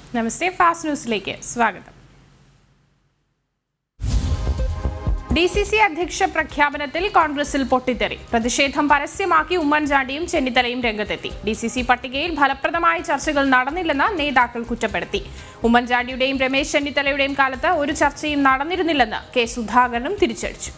നമസ്തേ fast ന്യൂസിലേക്ക് സ്വാഗതം D C C അധ്യക്ഷ പ്രഖ്യാപനത്തിൽ കോൺഗ്രസിൽ പൊട്ടിത്തെറി പ്രതിഷേധം പരസ്യമാക്കി ഉമ്മൻചാണ്ടിയും ചെന്നിത്തലയും രംഗത്തെത്തി ഡി സി സി പട്ടികയിൽ ഫലപ്രദമായ ചർച്ചകൾ നടന്നില്ലെന്ന് നേതാക്കൾ കുറ്റപ്പെടുത്തി ഉമ്മൻചാണ്ടിയുടെയും രമേശ് ചെന്നിത്തലയുടെയും കാലത്ത് ഒരു ചർച്ചയും നടന്നിരുന്നില്ലെന്ന് കെ സുധാകരനും തിരിച്ചടിച്ചു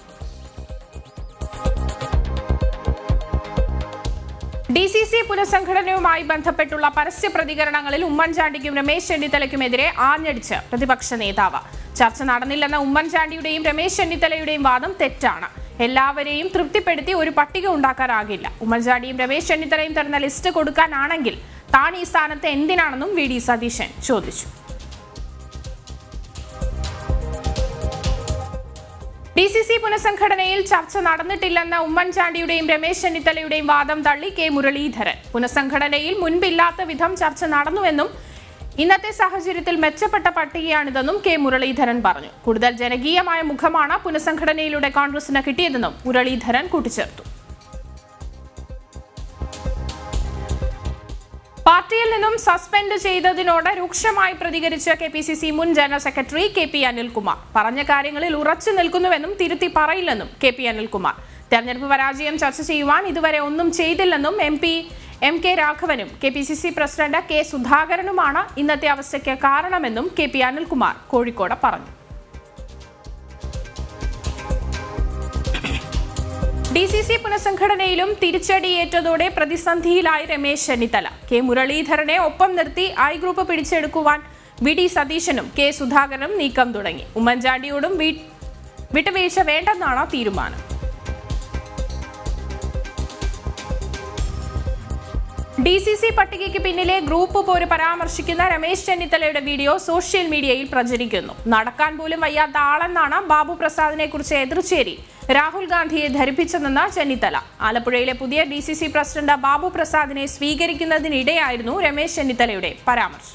ഡി സി സി പുനഃസംഘടനയുമായി ബന്ധപ്പെട്ടുള്ള പരസ്യ പ്രതികരണങ്ങളിൽ ഉമ്മൻചാണ്ടിക്കും രമേശ് ചെന്നിത്തലയ്ക്കുമെതിരെ ആഞ്ഞടിച്ച് പ്രതിപക്ഷ നേതാവ് ചർച്ച നടന്നില്ലെന്ന ഉമ്മൻചാണ്ടിയുടെയും രമേശ് ചെന്നിത്തലയുടെയും വാദം തെറ്റാണ് എല്ലാവരെയും തൃപ്തിപ്പെടുത്തി ഒരു പട്ടിക ഉണ്ടാക്കാനാകില്ല ഉമ്മൻചാണ്ടിയും രമേശ് ചെന്നിത്തലയും തരുന്ന ലിസ്റ്റ് കൊടുക്കാനാണെങ്കിൽ താൻ ഈ സ്ഥാനത്ത് എന്തിനാണെന്നും വി ഡി സതീശൻ ചോദിച്ചു ഡി സി സി പുനഃസംഘടനയിൽ ചർച്ച നടന്നിട്ടില്ലെന്ന ഉമ്മൻചാണ്ടിയുടെയും രമേശ് ചെന്നിത്തലയുടെയും വാദം തള്ളി കെ മുരളീധരൻ പുനഃസംഘടനയിൽ മുൻപില്ലാത്ത വിധം ചർച്ച നടന്നുവെന്നും ഇന്നത്തെ സാഹചര്യത്തിൽ മെച്ചപ്പെട്ട പട്ടികയാണിതെന്നും കെ മുരളീധരൻ പറഞ്ഞു കൂടുതൽ ജനകീയമായ മുഖമാണ് പുനഃസംഘടനയിലൂടെ കോൺഗ്രസിന് കിട്ടിയതെന്നും മുരളീധരൻ കൂട്ടിച്ചേർത്തു പാർട്ടിയിൽ നിന്നും സസ്പെൻഡ് ചെയ്തതിനോട് രൂക്ഷമായി പ്രതികരിച്ച കെ പി സി സി മുൻ general secretary K P Anilkumar പറഞ്ഞ കാര്യങ്ങളിൽ ഉറച്ചു നിൽക്കുന്നുവെന്നും തിരുത്തി പറയില്ലെന്നും കെ പി അനിൽകുമാർ തെരഞ്ഞെടുപ്പ് പരാജയം ചർച്ച ചെയ്യുവാൻ ഇതുവരെ ഒന്നും ചെയ്തില്ലെന്നും എം പി എം കെ രാഘവനും K P C C president K സുധാകരനുമാണ് ഇന്നത്തെ അവസ്ഥയ്ക്ക് കാരണമെന്നും കെ പി അനിൽകുമാർ കോഴിക്കോട് പറഞ്ഞു ഡി സി സി പുനഃസംഘടനയിലും തിരിച്ചടിയേറ്റതോടെ പ്രതിസന്ധിയിലായി രമേശ് ചെന്നിത്തല കെ മുരളീധരനെ ഒപ്പം നിർത്തി ഐ ഗ്രൂപ്പ് പിടിച്ചെടുക്കുവാൻ വി ഡി സതീശനും കെ സുധാകരനും നീക്കം തുടങ്ങി ഉമ്മൻചാണ്ടിയോടും വി- വിട്ടുവീഴ്ച വേണ്ടെന്നാണ് തീരുമാനം ഡി സി സി പട്ടികയ്ക്ക് പിന്നിലെ ഗ്രൂപ്പ് പോര് പരാമർശിക്കുന്ന രമേശ് ചെന്നിത്തലയുടെ വീഡിയോ സോഷ്യൽ മീഡിയയിൽ പ്രചരിക്കുന്നു നടക്കാൻ പോലും വയ്യാത്ത ആളെന്നാണ് ബാബു പ്രസാദിനെ കുറിച്ച് എതിർച്ചേരി രാഹുൽ ഗാന്ധിയെ ധരിപ്പിച്ചതെന്ന് ചെന്നിത്തല ആലപ്പുഴയിലെ പുതിയ D C C president Babu പ്രസാദിനെ സ്വീകരിക്കുന്നതിനിടെയായിരുന്നു രമേശ് ചെന്നിത്തലയുടെ പരാമർശം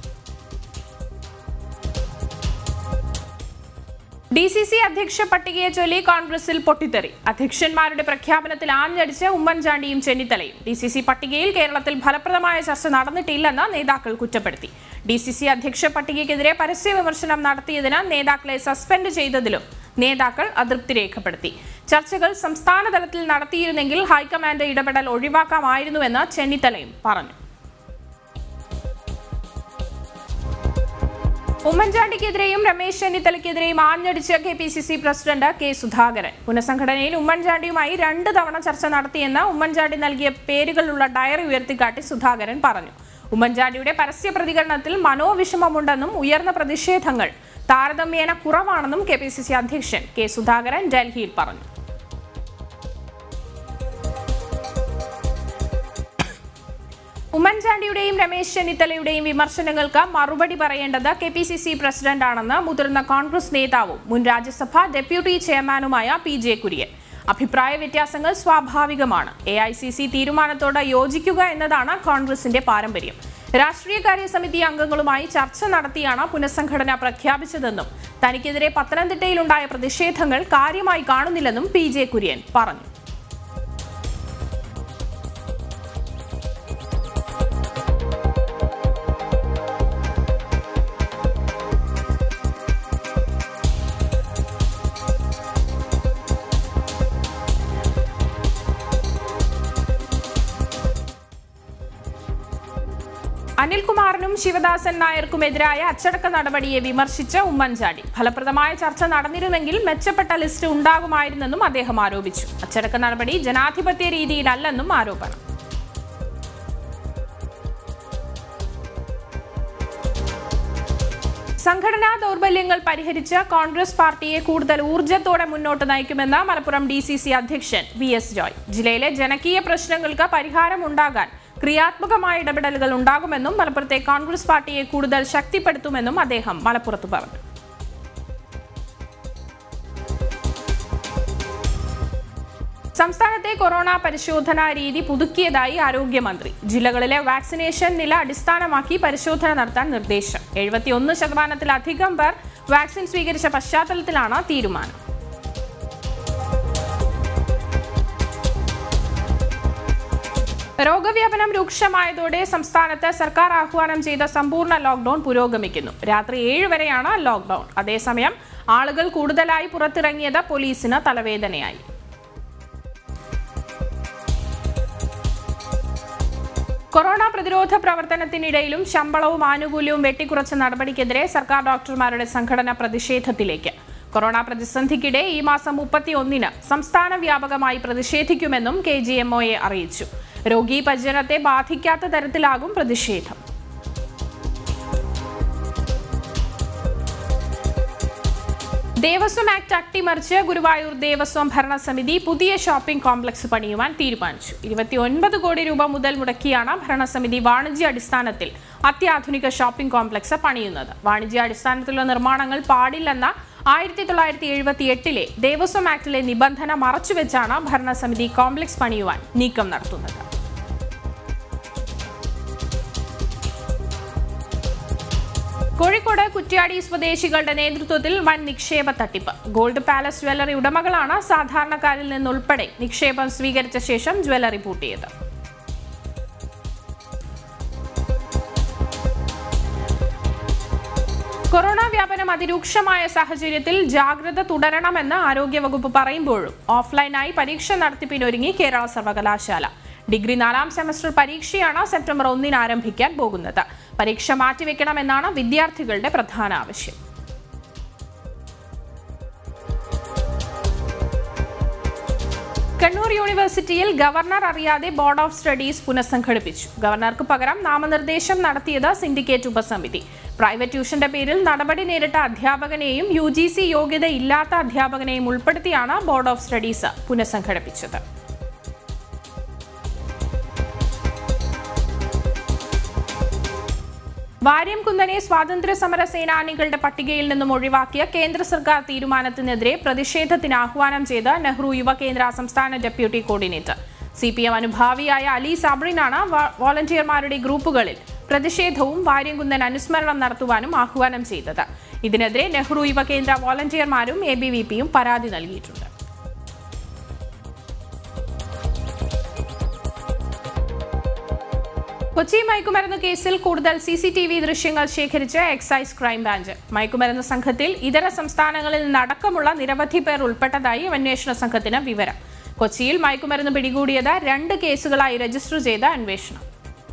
ഡി സി സി അധ്യക്ഷ പട്ടികയെ ചൊല്ലി കോൺഗ്രസിൽ പൊട്ടിത്തെറി അധ്യക്ഷന്മാരുടെ പ്രഖ്യാപനത്തിൽ ആഞ്ഞടിച്ച് ഉമ്മൻചാണ്ടിയും ചെന്നിത്തലയും ഡി സി സി പട്ടികയിൽ കേരളത്തിൽ ഫലപ്രദമായ ചർച്ച നടന്നിട്ടില്ലെന്ന് നേതാക്കൾ കുറ്റപ്പെടുത്തി ഡി സി സി അധ്യക്ഷ പട്ടികയ്ക്കെതിരെ പരസ്യ വിമർശനം നടത്തിയതിന് നേതാക്കളെ സസ്പെൻഡ് ചെയ്തതിലും നേതാക്കൾ അതൃപ്തി രേഖപ്പെടുത്തി ചർച്ചകൾ സംസ്ഥാന തലത്തിൽ നടത്തിയിരുന്നെങ്കിൽ ഹൈക്കമാൻഡ് ഇടപെടൽ ഒഴിവാക്കാമായിരുന്നുവെന്ന് ചെന്നിത്തലയും പറഞ്ഞു ഉമ്മൻചാണ്ടിക്കെതിരെയും രമേശ് ചെന്നിത്തലയ്ക്കെതിരെയും ആഞ്ഞടിച്ച K P C C president K Sudhakaran പുനഃസംഘടനയിൽ ഉമ്മൻചാണ്ടിയുമായി രണ്ട് തവണ ചർച്ച നടത്തിയെന്ന് ഉമ്മൻചാണ്ടി നൽകിയ പേരുകളുള്ള ഡയറി ഉയർത്തിക്കാട്ടി സുധാകരൻ പറഞ്ഞു ഉമ്മൻചാണ്ടിയുടെ പരസ്യ പ്രതികരണത്തിൽ മനോവിഷമമുണ്ടെന്നും ഉയർന്ന പ്രതിഷേധങ്ങൾ താരതമ്യേന കുറവാണെന്നും കെ പി സി സി അധ്യക്ഷൻ കെ സുധാകരൻ ഡൽഹിയിൽ പറഞ്ഞു ഉമ്മൻചാണ്ടിയുടെയും രമേശ് ചെന്നിത്തലയുടെയും വിമർശനങ്ങൾക്ക് മറുപടി പറയേണ്ടത് കെ പി സി സി പ്രസിഡന്റാണെന്ന് മുതിർന്ന കോൺഗ്രസ് നേതാവും മുൻ രാജ്യസഭ ഡെപ്യൂട്ടി ചെയർമാനുമായ പി ജെ കുര്യൻ അഭിപ്രായ വ്യത്യാസങ്ങൾ സ്വാഭാവികമാണ് എ ഐ സി സി തീരുമാനത്തോട് യോജിക്കുക എന്നതാണ് കോൺഗ്രസിന്റെ പാരമ്പര്യം രാഷ്ട്രീയകാര്യ സമിതി അംഗങ്ങളുമായി ചർച്ച നടത്തിയാണ് പുനഃസംഘടന പ്രഖ്യാപിച്ചതെന്നും തനിക്കെതിരെ പത്തനംതിട്ടയിലുണ്ടായ പ്രതിഷേധങ്ങൾ കാര്യമായി കാണുന്നില്ലെന്നും പി ജെ കുര്യൻ പറഞ്ഞു അനിൽകുമാറിനും ശിവദാസൻ നായർക്കുമെതിരായ അച്ചടക്ക നടപടിയെ വിമർശിച്ച ഉമ്മൻചാണ്ടി ഫലപ്രദമായ ചർച്ച നടന്നിരുന്നെങ്കിൽ മെച്ചപ്പെട്ട ലിസ്റ്റ് ഉണ്ടാകുമായിരുന്നെന്നും അദ്ദേഹം ആരോപിച്ചു അച്ചടക്ക നടപടി ജനാധിപത്യ രീതിയിലല്ലെന്നും ആരോപണം സംഘടനാ ദൗർബല്യങ്ങൾ പരിഹരിച്ച് കോൺഗ്രസ് പാർട്ടിയെ കൂടുതൽ ഊർജ്ജത്തോടെ മുന്നോട്ട് നയിക്കുമെന്ന് മലപ്പുറം ഡി സി സി അധ്യക്ഷൻ വി എസ് ജോയ് ജില്ലയിലെ ജനകീയ പ്രശ്നങ്ങൾക്ക് പരിഹാരമുണ്ടാകാൻ ക്രിയാത്മകമായ ഇടപെടലുകൾ ഉണ്ടാകുമെന്നും മലപ്പുറത്തെ കോൺഗ്രസ് പാർട്ടിയെ കൂടുതൽ ശക്തിപ്പെടുത്തുമെന്നും അദ്ദേഹം മലപ്പുറത്ത് പറഞ്ഞു സംസ്ഥാനത്തെ കൊറോണ പരിശോധനാ രീതി പുതുക്കിയതായി ആരോഗ്യമന്ത്രി ജില്ലകളിലെ വാക്സിനേഷൻ നില അടിസ്ഥാനമാക്കി പരിശോധന നടത്താൻ നിർദ്ദേശം എഴുപത്തിയൊന്ന് ശതമാനത്തിലധികം പേർ വാക്സിൻ സ്വീകരിച്ച പശ്ചാത്തലത്തിലാണ് തീരുമാനം രോഗവ്യാപനം രൂക്ഷമായതോടെ സംസ്ഥാനത്ത് സർക്കാർ ആഹ്വാനം ചെയ്ത സമ്പൂർണ്ണ ലോക്ഡൌൺ പുരോഗമിക്കുന്നു രാത്രി ഏഴ് വരെയാണ് ലോക്ഡൌൺ അതേസമയം ആളുകൾ കൂടുതലായി പുറത്തിറങ്ങിയത് പോലീസിന് തലവേദനയായി കൊറോണ പ്രതിരോധ പ്രവർത്തനത്തിനിടയിലും ശമ്പളവും ആനുകൂല്യവും വെട്ടിക്കുറച്ച നടപടിക്കെതിരെ സർക്കാർ ഡോക്ടർമാരുടെ സംഘടന പ്രതിഷേധത്തിലേക്ക് കൊറോണ പ്രതിസന്ധിക്കിടെ ഈ മാസം മുപ്പത്തിയൊന്നിന് സംസ്ഥാന വ്യാപകമായി പ്രതിഷേധിക്കുമെന്നും കെ ജി എം ഒയെ അറിയിച്ചു രോഗീ പരിചരണത്തെ ബാധിക്കാത്ത തരത്തിലാകും പ്രതിഷേധം ദേവസ്വം ആക്ട് അട്ടിമറിച്ച് ഗുരുവായൂർ ദേവസ്വം ഭരണസമിതി പുതിയ ഷോപ്പിംഗ് കോംപ്ലക്സ് പണിയുവാൻ തീരുമാനിച്ചു ഇരുപത്തിയൊൻപത് കോടി രൂപ മുതൽ മുടക്കിയാണ് ഭരണസമിതി വാണിജ്യ അടിസ്ഥാനത്തിൽ അത്യാധുനിക ഷോപ്പിംഗ് കോംപ്ലക്സ് പണിയുന്നത് വാണിജ്യ അടിസ്ഥാനത്തിലുള്ള നിർമ്മാണങ്ങൾ പാടില്ലെന്ന ആയിരത്തി തൊള്ളായിരത്തി എഴുപത്തി എട്ടിലെ ദേവസ്വം ആക്ടിലെ നിബന്ധന മറച്ചുവെച്ചാണ് ഭരണസമിതി കോംപ്ലക്സ് പണിയുവാൻ നീക്കം നടത്തുന്നത് കോഴിക്കോട് കുറ്റ്യാടി സ്വദേശികളുടെ നേതൃത്വത്തിൽ വൻ നിക്ഷേപ തട്ടിപ്പ് ഗോൾഡ് പാലസ് ജ്വല്ലറി ഉടമകളാണ് സാധാരണക്കാരിൽ നിന്നുൾപ്പെടെ നിക്ഷേപം സ്വീകരിച്ച ശേഷം ജ്വല്ലറി പൂട്ടിയത് കൊറോണ വ്യാപനം അതിരൂക്ഷമായ സാഹചര്യത്തിൽ ജാഗ്രത തുടരണമെന്ന് ആരോഗ്യവകുപ്പ് പറയുമ്പോഴും ഓഫ്ലൈനായി പരീക്ഷ നടത്തിപ്പിനൊരുങ്ങി കേരള സർവകലാശാല ഡിഗ്രി നാലാം സെമസ്റ്റർ പരീക്ഷയാണ് സെപ്റ്റംബർ ഒന്നിന് ആരംഭിക്കാൻ പോകുന്നത് പരീക്ഷ മാറ്റിവെക്കണമെന്നാണ് വിദ്യാർത്ഥികളുടെ പ്രധാന ആവശ്യം കണ്ണൂർ യൂണിവേഴ്സിറ്റിയിൽ ഗവർണർ അറിയാതെ ബോർഡ് ഓഫ് സ്റ്റഡീസ് പുനഃസംഘടിപ്പിച്ചു ഗവർണർക്ക് പകരം നാമനിർദ്ദേശം നടത്തിയത് സിൻഡിക്കേറ്റ് ഉപസമിതി പ്രൈവറ്റ് ട്യൂഷന്റെ പേരിൽ നടപടി നേരിട്ട അധ്യാപകനെയും യു ജി സി യോഗ്യത ഇല്ലാത്ത അധ്യാപകനെയും ഉൾപ്പെടുത്തിയാണ് ബോർഡ് ഓഫ് സ്റ്റഡീസ് പുനഃസംഘടിപ്പിച്ചത് വാര്യം കുന്നനെ സ്വാതന്ത്ര്യ സമര സേനാനികളുടെ പട്ടികയിൽ നിന്നും ഒഴിവാക്കിയ കേന്ദ്ര സർക്കാർ തീരുമാനത്തിനെതിരെ പ്രതിഷേധത്തിന് ആഹ്വാനം ചെയ്ത് നെഹ്റു യുവകേന്ദ്ര സംസ്ഥാന deputy coordinator C P M അനുഭാവിയായ അലി സാബ്രിനാണ് വോളണ്ടിയർമാരുടെ ഗ്രൂപ്പുകളിൽ പ്രതിഷേധവും വാര്യംകുന്നൻ അനുസ്മരണം നടത്തുവാനും ആഹ്വാനം ചെയ്തത് ഇതിനെതിരെ നെഹ്റു യുവകേന്ദ്ര വോളണ്ടിയർമാരും എ ബി വി പിയും പരാതി നൽകിയിട്ടുണ്ട് കൊച്ചി മയക്കുമരുന്ന് കേസിൽ കൂടുതൽ സി സി ടി വി ദൃശ്യങ്ങൾ ശേഖരിച്ച് എക്സൈസ് ക്രൈംബ്രാഞ്ച് മയക്കുമരുന്ന് സംഘത്തിൽ ഇതര സംസ്ഥാനങ്ങളിൽ നിന്നടക്കമുള്ള നിരവധി പേർ ഉൾപ്പെട്ടതായി അന്വേഷണ സംഘത്തിന് വിവരം കൊച്ചിയിൽ മയക്കുമരുന്ന് പിടികൂടിയത് രണ്ട് കേസുകളായി രജിസ്റ്റർ ചെയ്ത അന്വേഷണം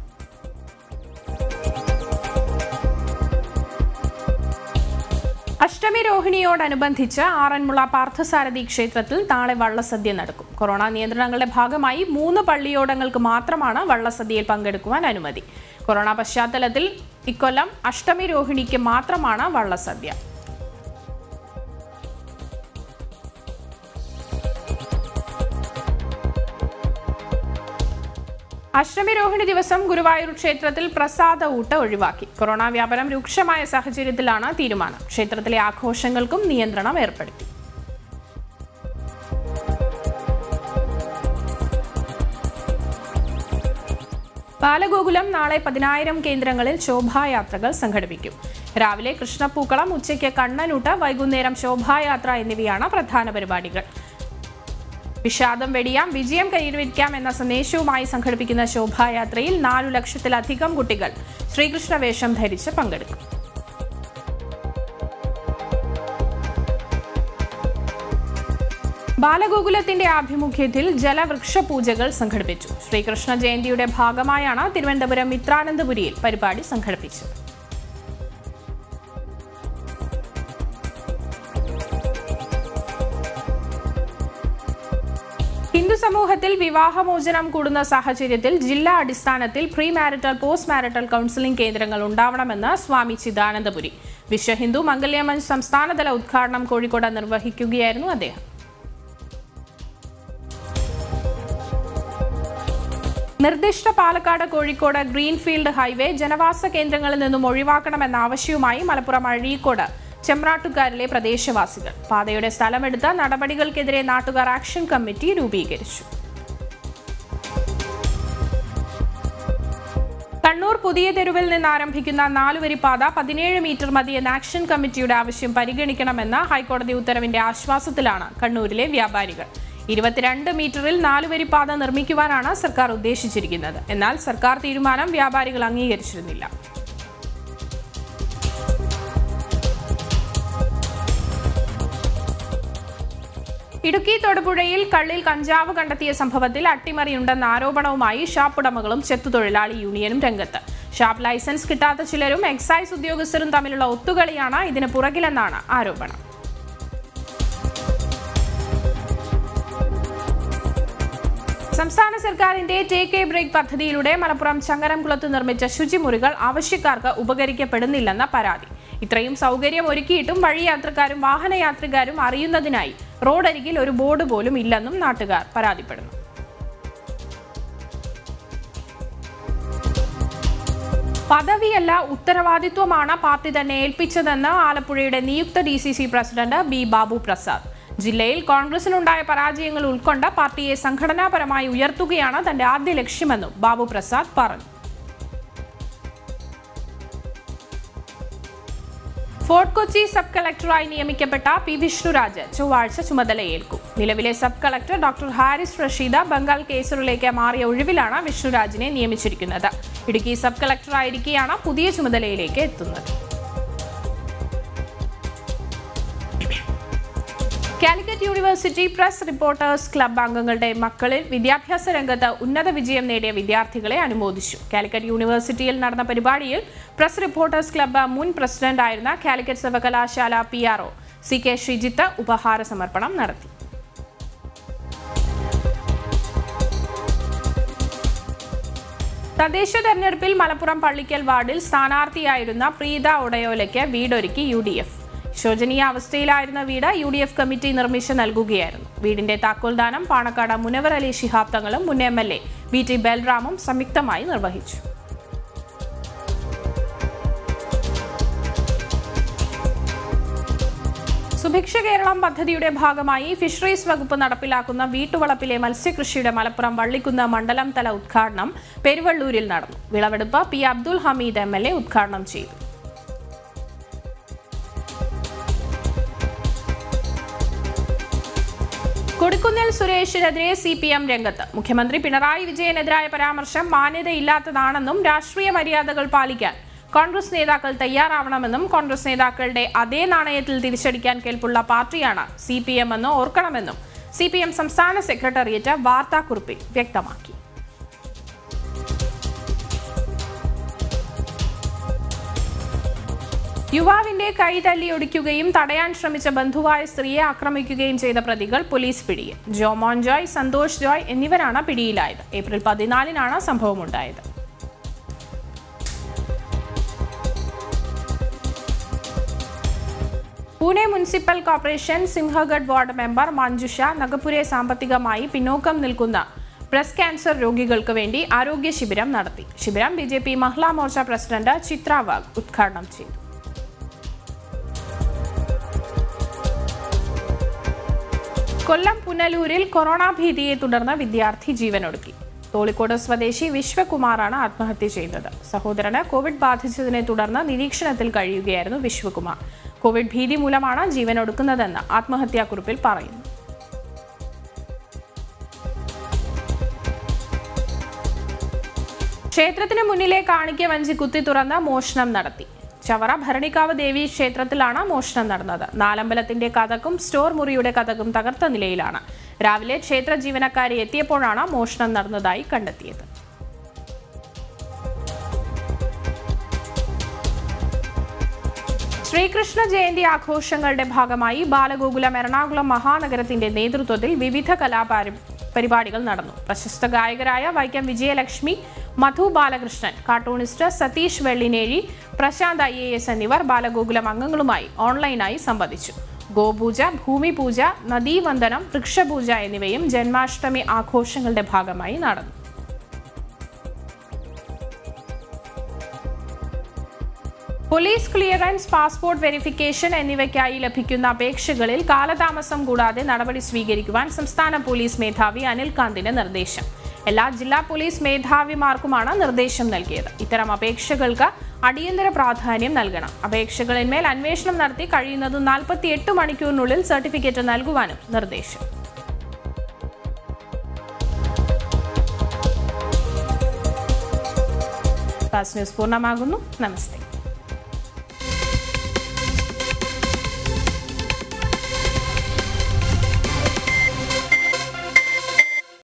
അഷ്ടമി രോഹിണിയോടനുബന്ധിച്ച് ആറന്മുള പാർത്ഥസാരഥി ക്ഷേത്രത്തിൽ നാളെ വള്ളസദ്യ നടക്കും കൊറോണ നിയന്ത്രണങ്ങളുടെ ഭാഗമായി മൂന്ന് പള്ളിയോടങ്ങൾക്ക് മാത്രമാണ് വള്ളസദ്യയിൽ പങ്കെടുക്കുവാൻ അനുമതി കൊറോണ പശ്ചാത്തലത്തിൽ ഇക്കൊല്ലം അഷ്ടമി രോഹിണിക്ക് മാത്രമാണ് വള്ളസദ്യ അഷ്ടമി രോഹിണി ദിവസം ഗുരുവായൂർ ക്ഷേത്രത്തിൽ പ്രസാദ ഊട്ട് ഒഴിവാക്കി കൊറോണ വ്യാപനം രൂക്ഷമായ സാഹചര്യത്തിലാണ് തീരുമാനം ക്ഷേത്രത്തിലെ ആഘോഷങ്ങൾക്കും നിയന്ത്രണം ഏർപ്പെടുത്തി ബാലഗോകുലം നാളെ പതിനായിരം കേന്ദ്രങ്ങളിൽ ശോഭായാത്രകൾ സംഘടിപ്പിക്കും രാവിലെ കൃഷ്ണപ്പൂക്കളം ഉച്ചയ്ക്ക് കണ്ണനൂട്ട് വൈകുന്നേരം ശോഭായാത്ര എന്നിവയാണ് പ്രധാന പരിപാടികൾ വിഷാദം വെടിയാം വിജയം കൈവരിക്കാം എന്ന സന്ദേശവുമായി സംഘടിപ്പിക്കുന്ന ശോഭായാത്രയിൽ നാലു ലക്ഷത്തിലധികം കുട്ടികൾ ശ്രീകൃഷ്ണ വേഷം ധരിച്ച് പങ്കെടുക്കും ബാലഗോകുലത്തിന്റെ ആഭിമുഖ്യത്തിൽ ജലവൃക്ഷ പൂജകൾ സംഘടിപ്പിച്ചു ശ്രീകൃഷ്ണ ജയന്തിയുടെ ഭാഗമായാണ് തിരുവനന്തപുരം മിത്രാനന്ദപുരിയിൽ പരിപാടി സംഘടിപ്പിച്ചത് ഹിന്ദു സമൂഹത്തിൽ വിവാഹമോചനം കൂടുന്ന സാഹചര്യത്തിൽ ജില്ലാ അടിസ്ഥാനത്തിൽ pre marital post marital counselling കേന്ദ്രങ്ങൾ ഉണ്ടാവണമെന്ന് സ്വാമി ചിദാനന്ദപുരി വിശ്വ ഹിന്ദു മംഗല്യമഞ്ച് സംസ്ഥാനതല ഉദ്ഘാടനം കോഴിക്കോട് നിർവഹിക്കുകയായിരുന്നു അദ്ദേഹം നിർദ്ദിഷ്ട പാലക്കാട് കോഴിക്കോട് ഗ്രീൻഫീൽഡ് ഹൈവേ ജനവാസ കേന്ദ്രങ്ങളിൽ നിന്നും ഒഴിവാക്കണമെന്ന ആവശ്യവുമായി മലപ്പുറം അഴീക്കോട് ചെമ്പ്രാട്ടുകാരിലെ പ്രദേശവാസികൾ പാതയുടെ സ്ഥലമെടുത്ത നടപടികൾക്കെതിരെ നാട്ടുകാർ ആക്ഷൻ കമ്മിറ്റി രൂപീകരിച്ചു കണ്ണൂർ പുതിയ തെരുവിൽ നിന്ന് ആരംഭിക്കുന്ന നാലുവരി പാത പതിനേഴ് മീറ്റർ മതി എന്ന ആക്ഷൻ കമ്മിറ്റിയുടെ ആവശ്യം പരിഗണിക്കണമെന്ന ഹൈക്കോടതി ഉത്തരവിന്റെ ആശ്വാസത്തിലാണ് കണ്ണൂരിലെ വ്യാപാരികൾ ഇരുപത്തിരണ്ട് മീറ്ററിൽ നാലുവരി പാത നിർമ്മിക്കുവാനാണ് സർക്കാർ ഉദ്ദേശിച്ചിരിക്കുന്നത് എന്നാൽ സർക്കാർ തീരുമാനം വ്യാപാരികൾ അംഗീകരിച്ചിരുന്നില്ല ഇടുക്കി തൊടുപുഴയിൽ കള്ളിൽ കഞ്ചാവ് കണ്ടെത്തിയ സംഭവത്തിൽ അട്ടിമറിയുണ്ടെന്ന ആരോപണവുമായി ഷാപ്പ് ഉടമകളും ചെത്തുതൊഴിലാളി യൂണിയനും രംഗത്ത് ഷാപ്പ് ലൈസൻസ് കിട്ടാത്ത ചിലരും എക്സൈസ് ഉദ്യോഗസ്ഥരും തമ്മിലുള്ള ഒത്തുകളിയാണ് ഇതിന് പുറകിലെന്നാണ് ആരോപണം സംസ്ഥാന സർക്കാരിന്റെ ടേക്ക് എ ബ്രേക്ക് പദ്ധതിയിലൂടെ മലപ്പുറം ചങ്ങരംകുളത്ത് നിർമ്മിച്ച ശുചിമുറികൾ ആവശ്യക്കാർക്ക് ഉപകരിക്കപ്പെടുന്നില്ലെന്ന പരാതി ഇത്രയും സൗകര്യം ഒരുക്കിയിട്ടും വഴിയാത്രക്കാരും വാഹനയാത്രികരും അറിയുന്നതിനായി റോഡരികിൽ ഒരു ബോർഡ് പോലും ഇല്ലെന്നും നാട്ടുകാർ പരാതിപ്പെടുന്നു പദവിയല്ല ഉത്തരവാദിത്വമാണ് പാർട്ടി തന്നെ ഏൽപ്പിച്ചതെന്ന് ആലപ്പുഴയുടെ നിയുക്ത D C C president B Babu Prasad ജില്ലയിൽ കോൺഗ്രസിനുണ്ടായ പരാജയങ്ങൾ ഉൾക്കൊണ്ട് പാർട്ടിയെ സംഘടനാപരമായി ഉയർത്തുകയാണ് തന്റെ ആദ്യ ലക്ഷ്യമെന്നും ബാബു പ്രസാദ് പറഞ്ഞു ഫോർട്ട് കൊച്ചി സബ് കളക്ടറായി നിയമിക്കപ്പെട്ട പി വിഷ്ണുരാജ് ചൊവ്വാഴ്ച ചുമതലയേൽക്കും നിലവിലെ sub collector doctor Haris Rasheed Bengal കേസറിലേക്ക് മാറിയ ഒഴിവിലാണ് വിഷ്ണുരാജിനെ നിയമിച്ചിരിക്കുന്നത് ഇടുക്കി സബ് കളക്ടറായിരിക്കെയാണ് പുതിയ ചുമതലയിലേക്ക് എത്തുന്നത് Calicut university press reporters club അംഗങ്ങളുടെ മക്കളിൽ വിദ്യാഭ്യാസ രംഗത്ത് ഉന്നത വിജയം നേടിയ വിദ്യാർത്ഥികളെ അനുമോദിച്ചു കാലിക്കറ്റ് യൂണിവേഴ്സിറ്റിയിൽ നടന്ന പരിപാടിയിൽ പ്രസ് റിപ്പോർട്ടേഴ്സ് ക്ലബ്ബ് മുൻ പ്രസിഡന്റായിരുന്ന കാലിക്കറ്റ് സർവകലാശാല P R O C K Shijith ഉപഹാര സമർപ്പണം നടത്തി തദ്ദേശ തെരഞ്ഞെടുപ്പിൽ മലപ്പുറം പള്ളിക്കൽ വാർഡിൽ സ്ഥാനാർത്ഥിയായിരുന്ന പ്രീത ഒടയോലയ്ക്ക് വീടൊരുക്കി യു ഡി എഫ് ശോചനീയ അവസ്ഥയിലായിരുന്ന വീട് യു ഡി എഫ് കമ്മിറ്റി നിർമ്മിച്ച് നൽകുകയായിരുന്നു വീടിന്റെ താക്കോൽദാനം പാണക്കാട് മുനവർ അലി ശിഹാബ് തങ്ങളും മുൻ M L A V T ബൽറാമും സംയുക്തമായി നിർവഹിച്ചു സുഭിക്ഷ കേരളം പദ്ധതിയുടെ ഭാഗമായി ഫിഷറീസ് വകുപ്പ് നടപ്പിലാക്കുന്ന വീട്ടുവളപ്പിലെ മത്സ്യകൃഷിയുടെ മലപ്പുറം വള്ളിക്കുന്ന് മണ്ഡലം തല ഉദ്ഘാടനം പെരുവള്ളൂരിൽ നടന്നു വിളവെടുപ്പ് P Abdul Hameed M L A ഉദ്ഘാടനം ചെയ്തു കൊടിക്കുന്നിൽ സുരേഷിനെതിരെ സി പി എം രംഗത്ത് മുഖ്യമന്ത്രി പിണറായി വിജയനെതിരായ പരാമർശം മാന്യതയില്ലാത്തതാണെന്നും രാഷ്ട്രീയ മര്യാദകൾ പാലിക്കാൻ കോൺഗ്രസ് നേതാക്കൾ തയ്യാറാവണമെന്നും കോൺഗ്രസ് നേതാക്കളുടെ അതേ നാണയത്തിൽ തിരിച്ചടിക്കാൻ കേൾപ്പുള്ള പാർട്ടിയാണ് സി പി എം എന്ന് ഓർക്കണമെന്നും സി പി എം സംസ്ഥാന സെക്രട്ടേറിയറ്റ് വാർത്താക്കുറിപ്പിൽ വ്യക്തമാക്കി യുവാവിന്റെ കൈ തല്ലി ഒടിക്കുകയും തടയാൻ ശ്രമിച്ച ബന്ധുവായ സ്ത്രീയെ ആക്രമിക്കുകയും ചെയ്ത പ്രതികൾ പോലീസ് പിടിയിൽ ജോമോൻ ജോയ് സന്തോഷ് ജോയ് എന്നിവരാണ് പിടിയിലായത് ഏപ്രിൽ പതിനാലിനാണ് സംഭവമുണ്ടായത് Pune municipal corporation Sinhagad ward member Manjusha Nagpure സാമ്പത്തികമായി പിന്നോക്കം നിൽക്കുന്ന ബ്രസ്റ്റ് ക്യാൻസർ രോഗികൾക്ക് വേണ്ടി ആരോഗ്യ ശിബിരം നടത്തി ശിബിരം B J P Mahila Morcha president Chitra Wagh ഉദ്ഘാടനം ചെയ്തു കൊല്ലം പുനലൂരിൽ കൊറോണ ഭീതിയെ തുടർന്ന് വിദ്യാർത്ഥി ജീവനൊടുക്കി തോളിക്കോട് സ്വദേശി വിശ്വകുമാറാണ് ആത്മഹത്യ ചെയ്തത് സഹോദരന് കോവിഡ് ബാധിച്ചതിനെ തുടർന്ന് നിരീക്ഷണത്തിൽ കഴിയുകയായിരുന്നു വിശ്വകുമാർ കോവിഡ് ഭീതി മൂലമാണ് ജീവനൊടുക്കുന്നതെന്ന് ആത്മഹത്യാക്കുറിപ്പിൽ പറയുന്നു ക്ഷേത്രത്തിന് മുന്നിലെ കാണിക്ക വഞ്ചി കുത്തി തുറന്ന് മോഷണം നടത്തി ചവറ ഭരണിക്കാവ് ദേവി ക്ഷേത്രത്തിലാണ് മോഷണം നടന്നത് നാലമ്പലത്തിന്റെ കഥകും സ്റ്റോർ മുറിയുടെ കഥകും തകർത്ത നിലയിലാണ് രാവിലെ ക്ഷേത്ര ജീവനക്കാരെ എത്തിയപ്പോഴാണ് മോഷണം നടന്നതായി കണ്ടെത്തിയത് ശ്രീകൃഷ്ണ ജയന്തി ആഘോഷങ്ങളുടെ ഭാഗമായി ബാലഗോകുലം എറണാകുളം മഹാനഗരത്തിന്റെ നേതൃത്വത്തിൽ വിവിധ കലാപാര പരിപാടികൾ നടന്നു പ്രശസ്ത ഗായകരായ Vaikom Vijayalakshmi Madhu Balakrishnan cartoonist Satheesh Vellinezhi Prasanth I A S എന്നിവർ ബാലഗോകുലം അംഗങ്ങളുമായി ഓൺലൈനായി സംവദിച്ചു ഗോപൂജ ഭൂമിപൂജ നദീവന്ദനം വൃക്ഷപൂജ എന്നിവയും ജന്മാഷ്ടമി ആഘോഷങ്ങളുടെ ഭാഗമായി നടന്നു പോലീസ് ക്ലിയറൻസ് പാസ്പോർട്ട് വെരിഫിക്കേഷൻ എന്നിവയ്ക്കായി ലഭിക്കുന്ന അപേക്ഷകളിൽ കാലതാമസം കൂടാതെ നടപടി സ്വീകരിക്കുവാൻ സംസ്ഥാന പോലീസ് മേധാവി അനിൽകാന്തിന് നിർദ്ദേശം എല്ലാ ജില്ലാ പോലീസ് മേധാവിമാർക്കുമാണ് നിർദ്ദേശം നൽകിയത് ഇത്തരം അപേക്ഷകൾക്ക് അടിയന്തര പ്രാധാന്യം നൽകണം അപേക്ഷകളിന്മേൽ അന്വേഷണം നടത്തി കഴിയുന്നതും നാൽപ്പത്തിയെട്ട് മണിക്കൂറിനുള്ളിൽ സർട്ടിഫിക്കറ്റ് നൽകുവാനും നിർദ്ദേശം ഫോക്കസ് ന്യൂസ് പൂർണ്ണമാകുന്നു നമസ്തേ